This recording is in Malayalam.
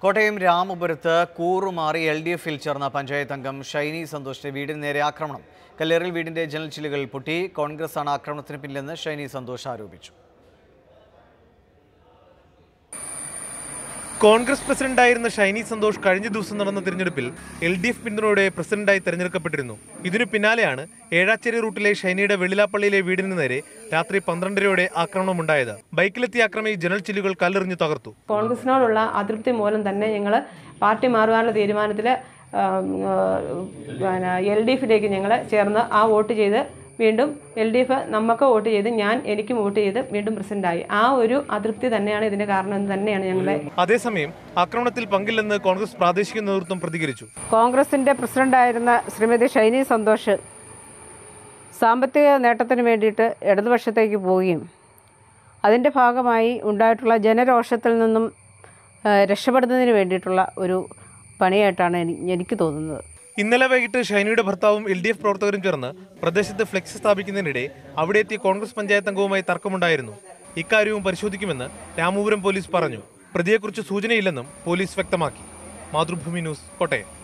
കോട്ടയം രാമപുരത്ത് കൂറുമാറി എൽ ഡി എഫിൽ ചേർന്ന പഞ്ചായത്ത് അംഗം ഷൈനി സന്തോഷിന്റെ വീടിന് നേരെ ആക്രമണം കല്ലേറിൽ വീടിന്റെ ജനൽ ചില്ലുകൾ പൊട്ടി കോൺഗ്രസ് ആണ് ആക്രമണത്തിന് പിന്നിലെന്ന് ഷൈനി സന്തോഷ് ആരോപിച്ചു കോൺഗ്രസ് പ്രസിഡന്റായിരുന്ന ഷൈനി സന്തോഷ് കഴിഞ്ഞ ദിവസം നടന്ന തിരഞ്ഞെടുപ്പിൽ എൽ ഡി എഫ് പിന്തുണയോടെ പ്രസിഡന്റായി തെരഞ്ഞെടുക്കപ്പെട്ടിരുന്നു ഇതിനു പിന്നാലെയാണ് ഏഴാച്ചേരി റൂട്ടിലെ ഷൈനിയുടെ വെള്ളിലാപ്പള്ളിയിലെ വീടിന് നേരെ രാത്രി പന്ത്രണ്ടരയോടെ ആക്രമണമുണ്ടായത് ബൈക്കിലെത്തിയ ആക്രമി ജനൽ ചില്ലുകൾ കല്ലെറിഞ്ഞു തകർത്തു കോൺഗ്രസിനോടുള്ള അതൃപ്തി മൂലം തന്നെ ഞങ്ങൾ പാർട്ടി മാറുവാനുള്ള തീരുമാനത്തിൽ പിന്നെ എൽ ഡി എഫിലേക്ക് ഞങ്ങൾ ചേർന്ന് ആ വോട്ട് ചെയ്ത് വീണ്ടും എൽ ഡി എഫ് നമുക്ക് വോട്ട് ചെയ്ത് ഞാൻ എനിക്കും വോട്ട് ചെയ്ത് വീണ്ടും പ്രസിഡന്റായി ആ ഒരു അതൃപ്തി തന്നെയാണ് ഇതിൻ്റെ കാരണം എന്ന് തന്നെയാണ് ഞങ്ങളെ അതേസമയം ആക്രമണത്തിൽ പങ്കില്ലെന്ന് കോൺഗ്രസ് പ്രാദേശിക നേതൃത്വം പ്രതികരിച്ചു കോൺഗ്രസിൻ്റെ പ്രസിഡന്റായിരുന്ന ശ്രീമതി ഷൈനി സന്തോഷ് സാമ്പത്തിക നേട്ടത്തിന് വേണ്ടിയിട്ട് ഇടതുപക്ഷത്തേക്ക് പോവുകയും അതിൻ്റെ ഭാഗമായി ഉണ്ടായിട്ടുള്ള ജനരോഷത്തിൽ നിന്നും ആ, രക്ഷപ്പെടുന്നതിന് വേണ്ടിയിട്ടുള്ള ഒരു പണിയായിട്ടാണ് എനി- എനിക്ക് തോന്നുന്നത് ഇന്നലെ വൈകിട്ട് ഷൈനിയുടെ ഭർത്താവും എൽ ഡി എഫ് പ്രവർത്തകരും ചേർന്ന് പ്രദേശത്ത് ഫ്ലെക്സ് സ്ഥാപിക്കുന്നതിനിടെ അവിടെ എത്തിയ കോൺഗ്രസ് പഞ്ചായത്ത് അംഗവുമായി തർക്കമുണ്ടായിരുന്നു ഇക്കാര്യവും പരിശോധിക്കുമെന്ന് രാമപുരം പോലീസ് പറഞ്ഞു പ്രതിയെക്കുറിച്ച് സൂചനയില്ലെന്നും പോലീസ് വ്യക്തമാക്കി മാതൃഭൂമി ന്യൂസ് കോട്ടയം